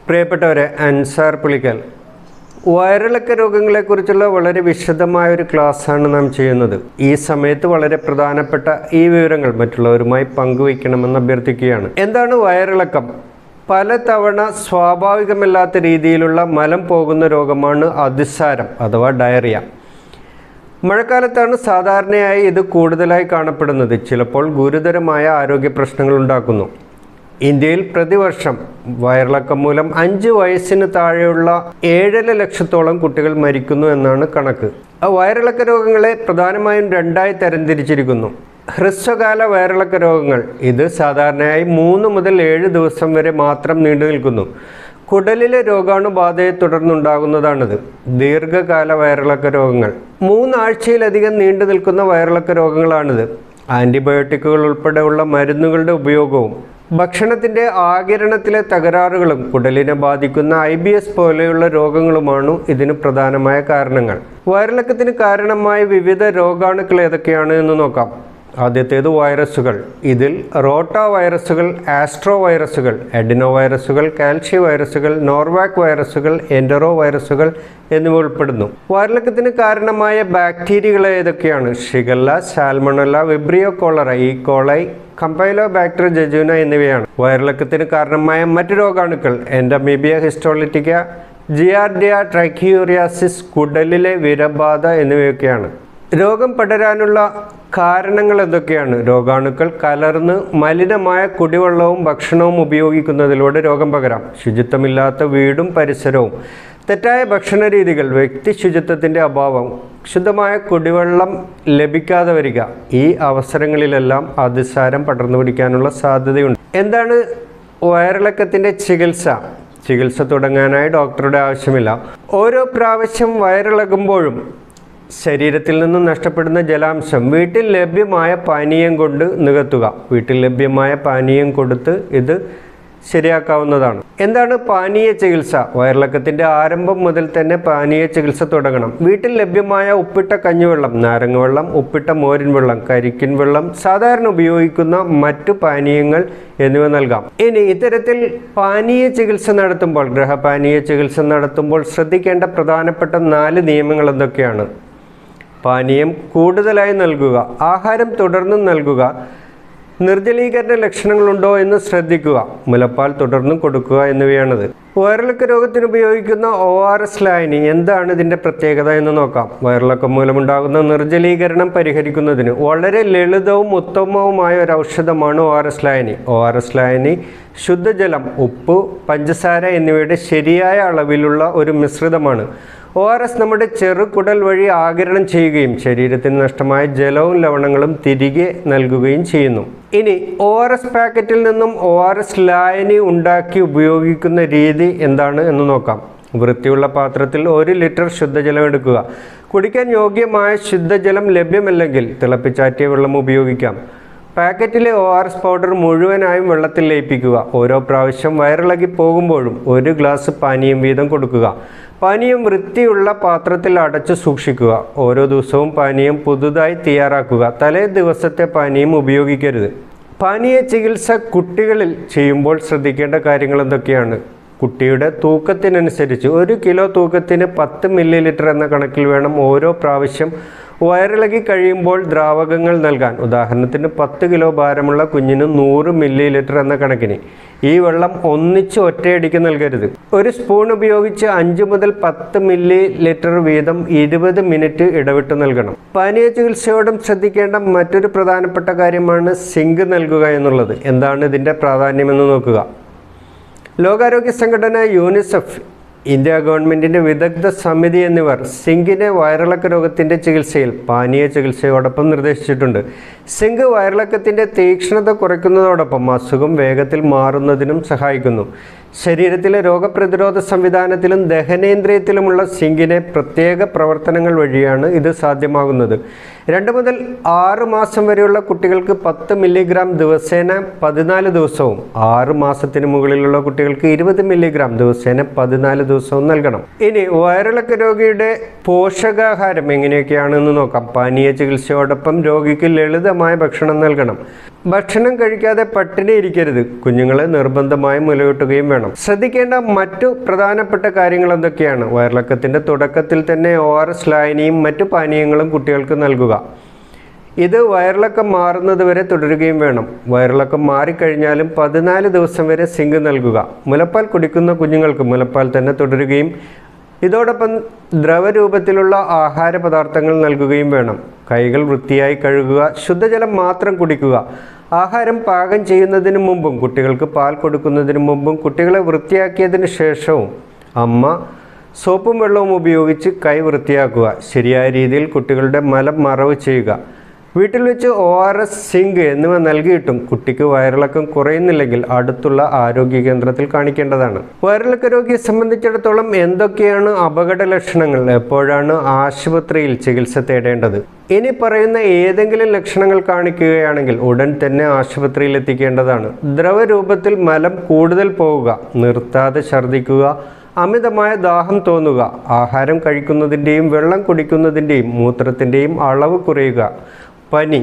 പ്രിയപ്പെട്ടവരെ അൻസാർ പുളിക്കൽ വയറിളക്ക രോഗങ്ങളെക്കുറിച്ചുള്ള വളരെ വിശദമായ ഒരു ക്ലാസ്സാണ് നാം ചെയ്യുന്നത് ഈ സമയത്ത് വളരെ പ്രധാനപ്പെട്ട ഈ വിവരങ്ങൾ മറ്റുള്ളവരുമായി പങ്കുവയ്ക്കണമെന്ന് അഭ്യർത്ഥിക്കുകയാണ് എന്താണ് വയറിളക്കം പലതവണ സ്വാഭാവികമല്ലാത്ത രീതിയിലുള്ള മലം പോകുന്ന രോഗമാണ് അതിസാരം അഥവാ ഡയറിയ മഴക്കാലത്താണ് സാധാരണയായി ഇത് കൂടുതലായി കാണപ്പെടുന്നത് ചിലപ്പോൾ ഗുരുതരമായ ആരോഗ്യ പ്രശ്നങ്ങൾ ഉണ്ടാക്കുന്നു ഇന്ത്യയിൽ പ്രതിവർഷം വയറിളക്കം മൂലം അഞ്ച് വയസ്സിന് താഴെയുള്ള ഏഴര ലക്ഷത്തോളം കുട്ടികൾ മരിക്കുന്നു എന്നാണ് കണക്ക് ആ വയറിളക്ക രോഗങ്ങളെ പ്രധാനമായും രണ്ടായി തരംതിരിച്ചിരിക്കുന്നു ഹ്രസ്വകാല വയറിളക്ക രോഗങ്ങൾ ഇത് സാധാരണയായി മൂന്ന് മുതൽ ഏഴ് ദിവസം വരെ മാത്രം നീണ്ടു നിൽക്കുന്നു കുടലിലെ രോഗാണുബാധയെ തുടർന്നുണ്ടാകുന്നതാണിത് ദീർഘകാല വയറിളക്ക രോഗങ്ങൾ മൂന്നാഴ്ചയിലധികം നീണ്ടു നിൽക്കുന്ന വയറിളക്ക രോഗങ്ങളാണിത് ആൻറ്റിബയോട്ടിക്കുകൾ ഉൾപ്പെടെയുള്ള മരുന്നുകളുടെ ഉപയോഗവും ഭക്ഷണത്തിൻ്റെ ആകിരണത്തിലെ തകരാറുകളും കുടലിനെ ബാധിക്കുന്ന ഐ ബി എസ് പോലെയുള്ള രോഗങ്ങളുമാണ് ഇതിന് പ്രധാനമായ കാരണങ്ങൾ വയറിളക്കത്തിന് കാരണമായ വിവിധ രോഗാണുക്കൾ ഏതൊക്കെയാണ് എന്ന് നോക്കാം ആദ്യത്തേത് വൈറസുകൾ ഇതിൽ റോട്ട വൈറസുകൾ ആസ്ട്രോ വൈറസുകൾ എഡിനോ വൈറസുകൾ കാൽഷ്യ വൈറസുകൾ നോർവാക് വൈറസുകൾ എൻഡറോ വൈറസുകൾ എന്നിവ ഉൾപ്പെടുന്നു വയറിളക്കത്തിന് കാരണമായ ബാക്ടീരിയകൾ ഏതൊക്കെയാണ് Shigella Salmonella Vibrio cholerae E coli Campylobacter jejuni എന്നിവയാണ് വയറിളക്കത്തിന് കാരണമായ മറ്റ് രോഗാണുക്കൾ എൻഡമീബിയ ഹിസ്റ്റോളിറ്റിക്ക ജിയാർഡിയ ട്രൈക്യൂറിയാസിസ് കുടലിലെ വിരബാധ എന്നിവയൊക്കെയാണ് രോഗം പടരാനുള്ള കാരണങ്ങൾ എന്തൊക്കെയാണ് രോഗാണുക്കൾ കലർന്ന് മലിനമായ കുടിവെള്ളവും ഭക്ഷണവും ഉപയോഗിക്കുന്നതിലൂടെ രോഗം പകരാം ശുചിത്വമില്ലാത്ത വീടും പരിസരവും തെറ്റായ ഭക്ഷണ രീതികൾ വ്യക്തി ശുചിത്വത്തിൻ്റെ അഭാവം ശുദ്ധമായ കുടിവെള്ളം ലഭിക്കാതെ വരിക ഈ അവസരങ്ങളിലെല്ലാം അതിസാരം പടർന്നു പിടിക്കാനുള്ള സാധ്യതയുണ്ട് എന്താണ് വയറിളക്കത്തിൻ്റെ ചികിത്സ ചികിത്സ തുടങ്ങാനായി ഡോക്ടറുടെ ആവശ്യമില്ല ഓരോ പ്രാവശ്യം വയറിളകുമ്പോഴും ശരീരത്തിൽ നിന്നും നഷ്ടപ്പെടുന്ന ജലാംശം വീട്ടിൽ ലഭ്യമായ പാനീയം കൊണ്ട് നികത്തുക വീട്ടിൽ ലഭ്യമായ പാനീയം കൊടുത്ത് ഇത് ശരിയാക്കാവുന്നതാണ് എന്താണ് പാനീയ ചികിത്സ വയറിളക്കത്തിൻ്റെ ആരംഭം മുതൽ തന്നെ പാനീയ ചികിത്സ തുടങ്ങണം വീട്ടിൽ ലഭ്യമായ ഉപ്പിട്ട കഞ്ഞിവെള്ളം നാരങ്ങ വെള്ളം ഉപ്പിട്ട മോരിൻ വെള്ളം കരിക്കിൻ വെള്ളം സാധാരണ ഉപയോഗിക്കുന്ന മറ്റു പാനീയങ്ങൾ എന്നിവ നൽകാം ഇനി ഇത്തരത്തിൽ പാനീയ ചികിത്സ നടത്തുമ്പോൾ ഗ്രഹപാനീയ ചികിത്സ നടത്തുമ്പോൾ ശ്രദ്ധിക്കേണ്ട പ്രധാനപ്പെട്ട നാല് നിയമങ്ങൾ എന്തൊക്കെയാണ് പാനീയം കൂടുതലായി നൽകുക ആഹാരം തുടർന്നും നൽകുക നിർജ്ജലീകരണ ലക്ഷണങ്ങളുണ്ടോ എന്ന് ശ്രദ്ധിക്കുക മുലപ്പാൽ തുടർന്നും കൊടുക്കുക എന്നിവയാണത് വയറിളക്ക രോഗത്തിന് ഉപയോഗിക്കുന്ന ഒ ആർ എസ് ലായനി എന്താണ് ഇതിൻ്റെ പ്രത്യേകത എന്ന് നോക്കാം വയറിളക്കം മൂലമുണ്ടാകുന്ന നിർജ്ജലീകരണം പരിഹരിക്കുന്നതിന് വളരെ ലളിതവും ഉത്തമവുമായ ഒരു ഔഷധമാണ് ഒ ആർ എസ് ലായനി ഒ ആർ എസ് ലായനി ശുദ്ധജലം ഉപ്പ് പഞ്ചസാര എന്നിവയുടെ ശരിയായ അളവിലുള്ള ഒരു മിശ്രിതമാണ് ഒ ആർ എസ് നമ്മുടെ ചെറുകുടൽ വഴി ആകിരണം ചെയ്യുകയും ശരീരത്തിന് നഷ്ടമായ ജലവും ലവണങ്ങളും തിരികെ നൽകുകയും ചെയ്യുന്നു ഇനി ഒ ആർ എസ് പാക്കറ്റിൽ നിന്നും ഒ ആർ എസ് ലായനി ഉണ്ടാക്കി ഉപയോഗിക്കുന്ന രീതി എന്താണ് എന്ന് നോക്കാം വൃത്തിയുള്ള പാത്രത്തിൽ ഒരു ലിറ്റർ ശുദ്ധജലം എടുക്കുക കുടിക്കാൻ യോഗ്യമായ ശുദ്ധജലം ലഭ്യമല്ലെങ്കിൽ തിളപ്പിച്ചാറ്റിയ വെള്ളം ഉപയോഗിക്കാം പാക്കറ്റിലെ ഒ ആർ എസ് പൗഡർ മുഴുവനായും വെള്ളത്തിൽ ലയിപ്പിക്കുക ഓരോ പ്രാവശ്യം വയറിളകി പോകുമ്പോഴും ഒരു ഗ്ലാസ് പാനീയം വീതം കൊടുക്കുക പാനീയം വൃത്തിയുള്ള പാത്രത്തിൽ അടച്ചു സൂക്ഷിക്കുക ഓരോ ദിവസവും പാനീയം പുതുതായി തയ്യാറാക്കുക തലേ ദിവസത്തെ പാനീയം ഉപയോഗിക്കരുത് പാനീയ ചികിത്സ കുട്ടികളിൽ ചെയ്യുമ്പോൾ ശ്രദ്ധിക്കേണ്ട കാര്യങ്ങൾ എന്തൊക്കെയാണ് കുട്ടിയുടെ തൂക്കത്തിനനുസരിച്ച് ഒരു കിലോ തൂക്കത്തിന് പത്ത് മില്ലി ലിറ്റർ എന്ന കണക്കിൽ വേണം ഓരോ പ്രാവശ്യം വയറിളകി കഴിയുമ്പോൾ ദ്രാവകങ്ങൾ നൽകാൻ ഉദാഹരണത്തിന് പത്ത് കിലോ ഭാരമുള്ള കുഞ്ഞിന് നൂറ് മില്ലി ലിറ്റർ എന്ന കണക്കിന് ഈ വെള്ളം ഒന്നിച്ച് ഒറ്റയടിക്ക് നൽകരുത് ഒരു സ്പൂൺ ഉപയോഗിച്ച് അഞ്ച് മുതൽ പത്ത് മില്ലി ലിറ്റർ വീതം ഇരുപത് മിനിറ്റ് ഇടവിട്ട് നൽകണം പാനീയ ചികിത്സയോടും ശ്രദ്ധിക്കേണ്ട മറ്റൊരു പ്രധാനപ്പെട്ട കാര്യമാണ് സിങ്ക് നൽകുക എന്നുള്ളത് എന്താണ് ഇതിൻ്റെ പ്രാധാന്യമെന്ന് നോക്കുക ലോകാരോഗ്യ സംഘടന യൂണിസെഫ് ഇന്ത്യ ഗവൺമെൻറ്റിൻ്റെ വിദഗ്ധ സമിതി എന്നിവർ സിങ്കിനെ വയറിളക്ക രോഗത്തിൻ്റെ ചികിത്സയിൽ പാനീയ ചികിത്സയോടൊപ്പം നിർദ്ദേശിച്ചിട്ടുണ്ട് സിങ്ക് വയറിളക്കത്തിൻ്റെ തീക്ഷ്ണത കുറയ്ക്കുന്നതോടൊപ്പം അസുഖം വേഗത്തിൽ മാറുന്നതിനും സഹായിക്കുന്നു ശരീരത്തിലെ രോഗപ്രതിരോധ സംവിധാനത്തിലും ദഹനേന്ദ്രിയത്തിലുമുള്ള സിങ്കിനെ പ്രത്യേക പ്രവർത്തനങ്ങൾ വഴിയാണ് ഇത് സാധ്യമാകുന്നത് രണ്ട് മുതൽ ആറ് മാസം വരെയുള്ള കുട്ടികൾക്ക് പത്ത് മില്ലിഗ്രാം ദിവസേന പതിനാല് ദിവസവും ആറ് മാസത്തിന് മുകളിലുള്ള കുട്ടികൾക്ക് ഇരുപത് മില്ലിഗ്രാം ദിവസേന പതിനാല് ദിവസവും നൽകണം ഇനി വയറിളക്ക രോഗിയുടെ പോഷകാഹാരം എങ്ങനെയൊക്കെയാണെന്ന് നോക്കാം പാനീയ ചികിത്സയോടൊപ്പം രോഗിക്ക് ലളിതമായ ഭക്ഷണം നൽകണം ഭക്ഷണം കഴിക്കാതെ പട്ടിണി ഇരിക്കരുത് കുഞ്ഞുങ്ങളെ നിർബന്ധമായും മുലയൂട്ടുകയും വേണം ശ്രദ്ധിക്കേണ്ട മറ്റു പ്രധാനപ്പെട്ട കാര്യങ്ങൾ എന്തൊക്കെയാണ് വയറിളക്കത്തിന്റെ തുടക്കത്തിൽ തന്നെ ഒ ആർ എസ് ലായനിയും മറ്റു പാനീയങ്ങളും കുട്ടികൾക്ക് നൽകുക ഇത് വയറിളക്കം മാറുന്നത് വരെ തുടരുകയും വേണം വയറിളക്കം മാറിക്കഴിഞ്ഞാലും പതിനാല് ദിവസം വരെ സിങ്ക് നൽകുക മുലപ്പാൽ കുടിക്കുന്ന കുഞ്ഞുങ്ങൾക്ക് മുലപ്പാൽ തന്നെ തുടരുകയും ഇതോടൊപ്പം ദ്രവരൂപത്തിലുള്ള ആഹാര പദാർത്ഥങ്ങൾ നൽകുകയും വേണം കൈകൾ വൃത്തിയായി കഴുകുക ശുദ്ധജലം മാത്രം കുടിക്കുക ആഹാരം പാകം ചെയ്യുന്നതിന് മുമ്പും കുട്ടികൾക്ക് പാൽ കൊടുക്കുന്നതിന് മുമ്പും കുട്ടികളെ വൃത്തിയാക്കിയതിന് ശേഷവും അമ്മ സോപ്പും വെള്ളവും ഉപയോഗിച്ച് കൈ വൃത്തിയാക്കുക ശരിയായ രീതിയിൽ കുട്ടികളുടെ മലം മറവ് ചെയ്യുക വീട്ടിൽ വെച്ച് ഒ ആർ എസ് സിങ്ക് എന്നിവ നൽകിയിട്ടും കുട്ടിക്ക് വയറിളക്കം കുറയുന്നില്ലെങ്കിൽ അടുത്തുള്ള ആരോഗ്യ കേന്ദ്രത്തിൽ കാണിക്കേണ്ടതാണ് വയറിളക്ക രോഗിയെ സംബന്ധിച്ചിടത്തോളം എന്തൊക്കെയാണ് അപകട ലക്ഷണങ്ങൾ എപ്പോഴാണ് ആശുപത്രിയിൽ ചികിത്സ തേടേണ്ടത് ഇനി പറയുന്ന ഏതെങ്കിലും ലക്ഷണങ്ങൾ കാണിക്കുകയാണെങ്കിൽ ഉടൻ തന്നെ ആശുപത്രിയിൽ എത്തിക്കേണ്ടതാണ് ദ്രവരൂപത്തിൽ മലം കൂടുതൽ പോവുക നിർത്താതെ ഛർദ്ദിക്കുക അമിതമായ ദാഹം തോന്നുക ആഹാരം കഴിക്കുന്നതിൻ്റെയും വെള്ളം കുടിക്കുന്നതിൻ്റെയും മൂത്രത്തിൻ്റെയും അളവ് കുറയുക പനി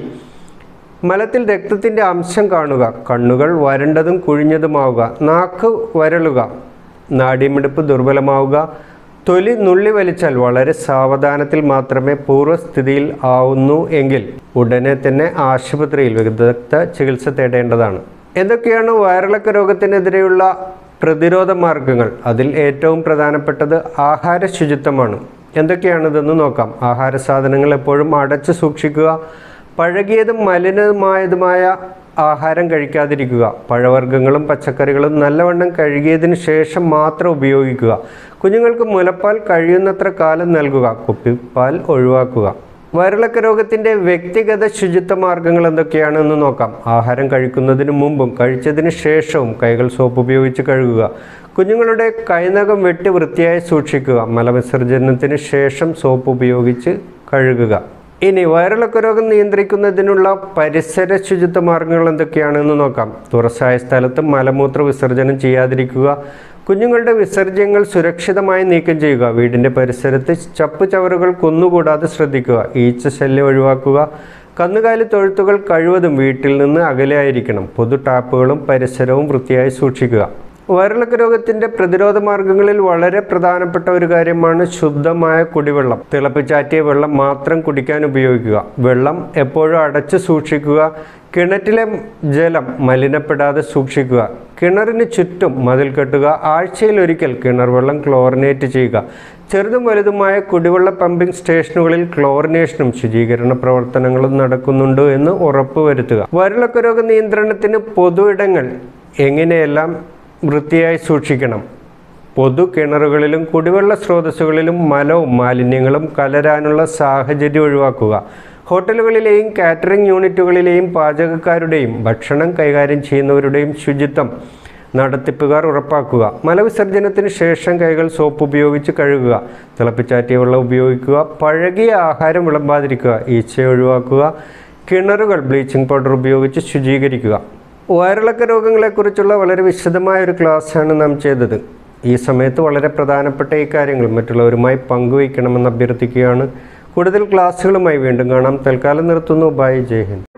മലത്തിൽ രക്തത്തിൻ്റെ അംശം കാണുക കണ്ണുകൾ വരണ്ടതും കുഴിഞ്ഞതുമാവുക നാക്ക് വരളുക നാഡീമിടിപ്പ് ദുർബലമാവുക തൊലി നുള്ളി വലിച്ചാൽ വളരെ സാവധാനത്തിൽ മാത്രമേ പൂർവ്വസ്ഥിതിയിൽ ആവുന്നു എങ്കിൽ ഉടനെ തന്നെ ആശുപത്രിയിൽ വിദഗ്ധ ചികിത്സ തേടേണ്ടതാണ് എന്തൊക്കെയാണ് വയറിളക്ക രോഗത്തിനെതിരെയുള്ള പ്രതിരോധ മാർഗങ്ങൾ അതിൽ ഏറ്റവും പ്രധാനപ്പെട്ടത് ആഹാര ശുചിത്വമാണ് എന്തൊക്കെയാണിതെന്ന് നോക്കാം ആഹാര സാധനങ്ങൾ എപ്പോഴും അടച്ചു സൂക്ഷിക്കുക പഴകിയതും മലിനമായതുമായ ആഹാരം കഴിക്കാതിരിക്കുക പഴവർഗ്ഗങ്ങളും പച്ചക്കറികളും നല്ലവണ്ണം കഴുകിയതിന് ശേഷം മാത്രം ഉപയോഗിക്കുക കുഞ്ഞുങ്ങൾക്ക് മുലപ്പാൽ കഴിയുന്നത്ര കാലം നൽകുക കുപ്പിപ്പാൽ ഒഴിവാക്കുക വയറിളക്ക രോഗത്തിൻ്റെ വ്യക്തിഗത ശുചിത്വ മാർഗങ്ങൾ എന്തൊക്കെയാണെന്ന് നോക്കാം ആഹാരം കഴിക്കുന്നതിന് മുമ്പും കഴിച്ചതിന് ശേഷവും കൈകൾ സോപ്പ് ഉപയോഗിച്ച് കഴുകുക കുഞ്ഞുങ്ങളുടെ കൈനകം വെട്ടി വൃത്തിയായി സൂക്ഷിക്കുക മലവിസർജനത്തിന് ശേഷം സോപ്പ് ഉപയോഗിച്ച് കഴുകുക ഇനി വയറിളക്ക രോഗം നിയന്ത്രിക്കുന്നതിനുള്ള പരിസര ശുചിത്വ മാർഗങ്ങൾ എന്തൊക്കെയാണെന്ന് നോക്കാം തുറസായ സ്ഥലത്ത് മലമൂത്ര വിസർജനം ചെയ്യാതിരിക്കുക കുഞ്ഞുങ്ങളുടെ വിസർജ്യങ്ങൾ സുരക്ഷിതമായി നീക്കം ചെയ്യുക വീടിൻ്റെ പരിസരത്ത് ചപ്പ് ചവറുകൾ കുന്നുകൂടാതെ ശ്രദ്ധിക്കുക ഈച്ച ശല്യം ഒഴിവാക്കുക കന്നുകാലി തൊഴുത്തുകൾ കഴിവതും വീട്ടിൽ നിന്ന് അകലെ ആയിരിക്കണം പൊതു ടാപ്പുകളും പരിസരവും വൃത്തിയായി സൂക്ഷിക്കുക വയറിളക്ക രോഗത്തിന്റെ പ്രതിരോധ മാർഗങ്ങളിൽ വളരെ പ്രധാനപ്പെട്ട ഒരു കാര്യമാണ് ശുദ്ധമായ കുടിവെള്ളം തിളപ്പിച്ചാറ്റിയ വെള്ളം മാത്രം കുടിക്കാൻ ഉപയോഗിക്കുക വെള്ളം എപ്പോഴും അടച്ചു സൂക്ഷിക്കുക കിണറ്റിലെ ജലം മലിനപ്പെടാതെ സൂക്ഷിക്കുക കിണറിന് ചുറ്റും മതിൽ കെട്ടുക ആഴ്ചയിൽ ഒരിക്കൽ കിണർ വെള്ളം ക്ലോറിനേറ്റ് ചെയ്യുക ചെറുതും വലുതുമായ കുടിവെള്ള പമ്പിംഗ് സ്റ്റേഷനുകളിൽ ക്ലോറിനേഷനും ശുചീകരണ പ്രവർത്തനങ്ങളും നടക്കുന്നുണ്ട് എന്ന് ഉറപ്പുവരുത്തുക വയറിളക്ക രോഗ നിയന്ത്രണത്തിന് പൊതു ഇടങ്ങൾ എങ്ങനെയെല്ലാം വൃത്തിയായി സൂക്ഷിക്കണം പൊതു കിണറുകളിലും കുടിവെള്ള സ്രോതസ്സുകളിലും മലവും മാലിന്യങ്ങളും കലരാനുള്ള സാഹചര്യം ഒഴിവാക്കുക ഹോട്ടലുകളിലെയും കാറ്ററിംഗ് യൂണിറ്റുകളിലെയും പാചകക്കാരുടെയും ഭക്ഷണം കൈകാര്യം ചെയ്യുന്നവരുടെയും ശുചിത്വം നടത്തിപ്പുകാർ ഉറപ്പാക്കുക മലവിസർജനത്തിന് ശേഷം കൈകൾ സോപ്പ് ഉപയോഗിച്ച് കഴുകുക തിളപ്പിച്ചാറ്റിയ വെള്ളം ഉപയോഗിക്കുക പഴകിയ ആഹാരം വിളമ്പാതിരിക്കുക ഈച്ച ഒഴിവാക്കുക കിണറുകൾ ബ്ലീച്ചിങ് പൗഡർ ഉപയോഗിച്ച് ശുചീകരിക്കുക വയറിളക്ക രോഗങ്ങളെക്കുറിച്ചുള്ള വളരെ വിശദമായ ഒരു ക്ലാസ്സാണ് നാം ചെയ്തത് ഈ സമയത്ത് വളരെ പ്രധാനപ്പെട്ട ഈ കാര്യങ്ങൾ മറ്റുള്ളവരുമായി പങ്കുവയ്ക്കണമെന്ന് അഭ്യർത്ഥിക്കുകയാണ് കൂടുതൽ ക്ലാസ്സുകളുമായി വീണ്ടും കാണാം തൽക്കാലം നിർത്തുന്നു ബൈ ജയ് ഹിന്ദ്